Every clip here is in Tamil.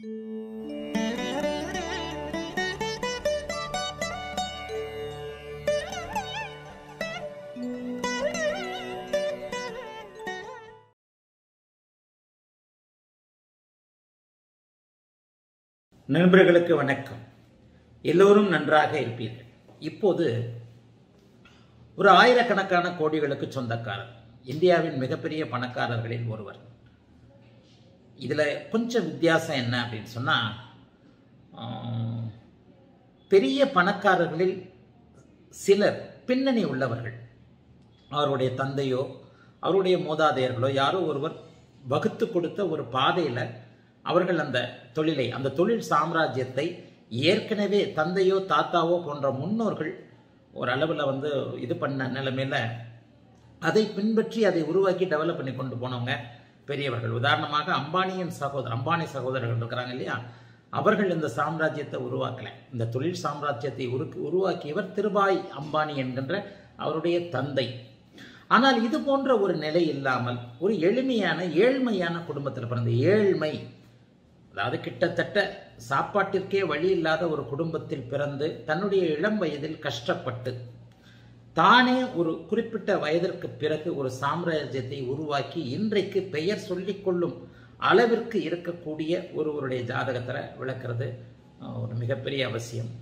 நண்பர்களுக்கு வணக்கம் எல்லோரும் நன்றாக இருப்பீர்கள் இப்போது ஒரு ஆயிரக்கணக்கான கோடிகளுக்கு சொந்தக்காரர் இந்தியாவின் மிகப்பெரிய பணக்காரர்களில் ஒருவர் இதில் கொஞ்சம் வித்தியாசம் என்ன அப்படின்னு சொன்னால் பெரிய பணக்காரர்களில் சிலர் பின்னணி உள்ளவர்கள் அவருடைய தந்தையோ அவருடைய மூதாதையர்களோ யாரோ ஒருவர் வகுத்து கொடுத்த ஒரு பாதையில் அவர்கள் அந்த தொழிலை அந்த தொழில் சாம்ராஜ்யத்தை ஏற்கனவே தந்தையோ தாத்தாவோ போன்ற முன்னோர்கள் ஒரு அளவில் வந்து இது பண்ண நிலைமையில் அதை பின்பற்றி அதை உருவாக்கி டெவலப் பண்ணி கொண்டு போனவங்க பெரியவர்கள் உதாரணமாக அம்பானியின் சகோதரர் அம்பானி சகோதரர்கள் இருக்கிறாங்க இல்லையா அவர்கள் இந்த சாம்ராஜ்யத்தை உருவாக்கல இந்த தொழில் சாம்ராஜ்யத்தை உரு உருவாக்கியவர் திருபாய் அம்பானி என்கின்ற அவருடைய தந்தை ஆனால் இது போன்ற ஒரு நிலை இல்லாமல் ஒரு எளிமையான ஏழ்மையான குடும்பத்தில் பிறந்த ஏழ்மை அதாவது கிட்டத்தட்ட சாப்பாட்டிற்கே வழி இல்லாத ஒரு குடும்பத்தில் பிறந்து தன்னுடைய இளம் வயதில் கஷ்டப்பட்டு தானே ஒரு குறிப்பிட்ட வயதிற்கு பிறகு ஒரு சாம்ராஜ்யத்தை உருவாக்கி இன்றைக்கு பெயர் சொல்லிக்கொள்ளும் அளவிற்கு இருக்கக்கூடிய ஒருவருடைய ஜாதகத்தில் விளக்குறது ஒரு மிகப்பெரிய அவசியம்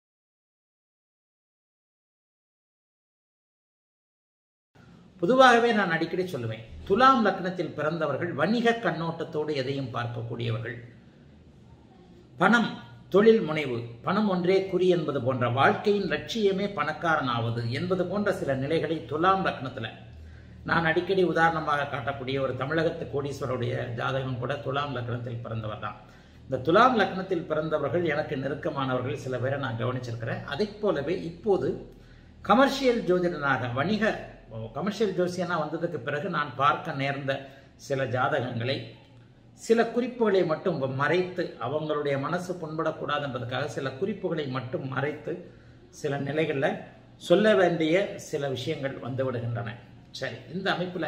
பொதுவாகவே நான் அடிக்கடி சொல்லுவேன் துலாம் லக்னத்தில் பிறந்தவர்கள் வணிக கண்ணோட்டத்தோடு எதையும் பார்க்கக்கூடியவர்கள் பணம் தொழில் முனைவு பணம் ஒன்றே குறி என்பது போன்ற வாழ்க்கையின் லட்சியமே பணக்காரன் ஆவது என்பது போன்ற சில நிலைகளை துலாம் லக்னத்தில் நான் அடிக்கடி உதாரணமாக காட்டக்கூடிய ஒரு தமிழகத்து கோடீஸ்வருடைய ஜாதகம் கூட துலாம் லக்னத்தில் பிறந்தவர் தான் இந்த துலாம் லக்னத்தில் பிறந்தவர்கள் எனக்கு நெருக்கமானவர்கள் சில பேரை நான் கவனிச்சிருக்கிறேன் அதை போலவே இப்போது கமர்ஷியல் ஜோதிடனாக வணிக கமர்ஷியல் ஜோசியனா வந்ததுக்கு பிறகு நான் பார்க்க நேர்ந்த சில ஜாதகங்களை சில குறிப்புகளை மட்டும் மறைத்து அவங்களுடைய மனசு புண்படக்கூடாது என்பதற்காக சில குறிப்புகளை மட்டும் மறைத்து சில நிலைகளில் சொல்ல வேண்டிய சில விஷயங்கள் வந்து விடுகின்றன சரி இந்த அமைப்பில்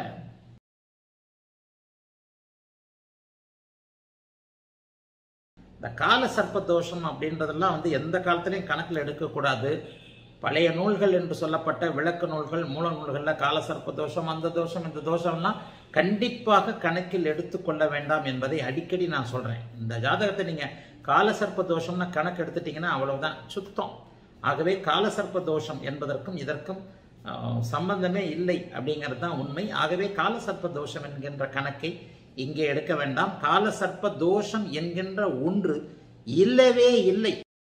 இந்த கால சர்ப்ப தோஷம் அப்படின்றதெல்லாம் வந்து எந்த காலத்திலையும் கணக்கில் எடுக்கக்கூடாது பழைய நூல்கள் என்று சொல்லப்பட்ட விளக்க நூல்கள் மூல நூல்களில் கால சர்ப்ப தோஷம் அந்த தோஷம் இந்த தோஷம்லாம் கண்டிப்பாக கணக்கில் எடுத்துக்கொள்ள வேண்டாம் என்பதை அடிக்கடி நான் சொல்கிறேன் இந்த ஜாதகத்தை நீங்கள் காலசர்ப்ப தோஷம்னா கணக்கு எடுத்துட்டீங்கன்னா அவ்வளவுதான் சுத்தம் ஆகவே காலசர்ப்ப தோஷம் என்பதற்கும் இதற்கும் சம்பந்தமே இல்லை அப்படிங்கிறது தான் உண்மை ஆகவே காலசர்ப்ப தோஷம் என்கின்ற கணக்கை இங்கே எடுக்க வேண்டாம் காலசர்ப்ப தோஷம் என்கின்ற ஒன்று இல்லவே இல்லை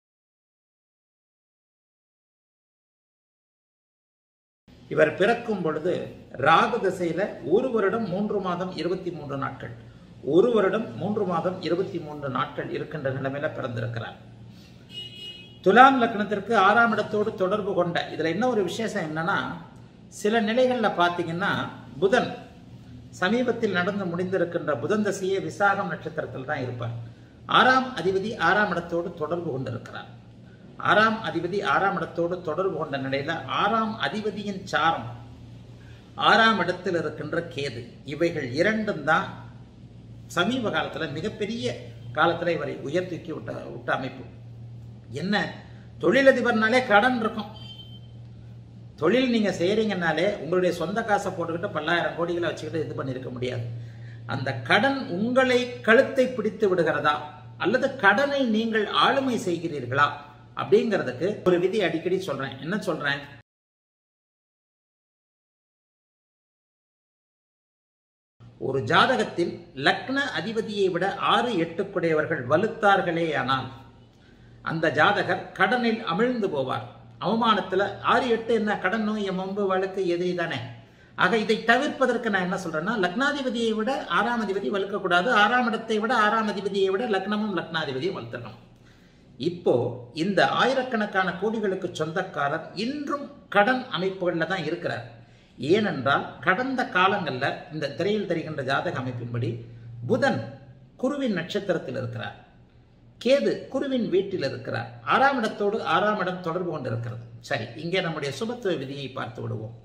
இவர் பிறக்கும் பொழுது ராகு திசையில ஒரு வருடம் மூன்று மாதம் இருபத்தி மூன்று நாட்கள் ஒரு வருடம் மூன்று மாதம் இருபத்தி மூன்று நாட்கள் இருக்கின்ற நிலைமையில பிறந்திருக்கிறார் துலாம் லக்னத்திற்கு ஆறாம் இடத்தோடு தொடர்பு கொண்ட இதுல என்ன ஒரு விசேஷம் என்னன்னா சில நிலைகள்ல பாத்தீங்கன்னா புதன் சமீபத்தில் நடந்து முடிந்திருக்கின்ற புதன் தசையே விசாகம் நட்சத்திரத்தில் தான் இருப்பார் ஆறாம் அதிபதி ஆறாம் இடத்தோடு தொடர்பு கொண்டிருக்கிறார் ஆறாம் அதிபதி ஆறாம் இடத்தோடு தொடர்பு கொண்ட நிலையில ஆறாம் அதிபதியின் சாரம் ஆறாம் இடத்தில் இருக்கின்ற கேது இவைகள் இரண்டும் தான் சமீப காலத்துல மிகப்பெரிய காலத்துல இவரை உயர்த்தூக்கி விட்ட விட்ட அமைப்பு என்ன தொழிலதிபர்னாலே கடன் இருக்கும் தொழில் நீங்க செய்யறீங்கனாலே உங்களுடைய சொந்த காசை போட்டுக்கிட்டு பல்லாயிரம் கோடிகளை வச்சுக்கிட்டு இது பண்ணியிருக்க முடியாது அந்த கடன் உங்களை கழுத்தை பிடித்து விடுகிறதா அல்லது கடனை நீங்கள் ஆளுமை செய்கிறீர்களா அப்படிங்கிறதுக்கு ஒரு விதி அடிக்கடி சொல்றேன் என்ன சொல்றேன் ஒரு ஜாதகத்தில் லக்ன அதிபதியை விட ஆறு எட்டுக்குடையவர்கள் வலுத்தார்களே ஆனால் அந்த ஜாதகர் கடனில் அமிழ்ந்து போவார் அவமானத்தில் ஆறு எட்டு என்ன கடன் நோய் மம்பு வழக்கு எதிரி தானே ஆக இதை தவிர்ப்பதற்கு நான் என்ன சொல்றேன்னா லக்னாதிபதியை விட ஆறாம் அதிபதி வலுக்கக்கூடாது ஆறாம் இடத்தை விட ஆறாம் அதிபதியை விட லக்னமும் லக்னாதிபதியும் வளர்த்தணும் இப்போ இந்த ஆயிரக்கணக்கான கோடிகளுக்கு சொந்தக்காரர் இன்றும் கடன் அமைப்புகளில் தான் இருக்கிறார் ஏனென்றால் கடந்த காலங்களில் இந்த திரையில் தெரிகின்ற ஜாதக அமைப்பின்படி புதன் குருவின் நட்சத்திரத்தில் இருக்கிறார் கேது குருவின் வீட்டில் இருக்கிறார் ஆறாம் இடத்தோடு ஆறாம் இடம் தொடர்பு கொண்டிருக்கிறது சரி இங்கே நம்முடைய சுபத்துவ விதியை பார்த்து விடுவோம்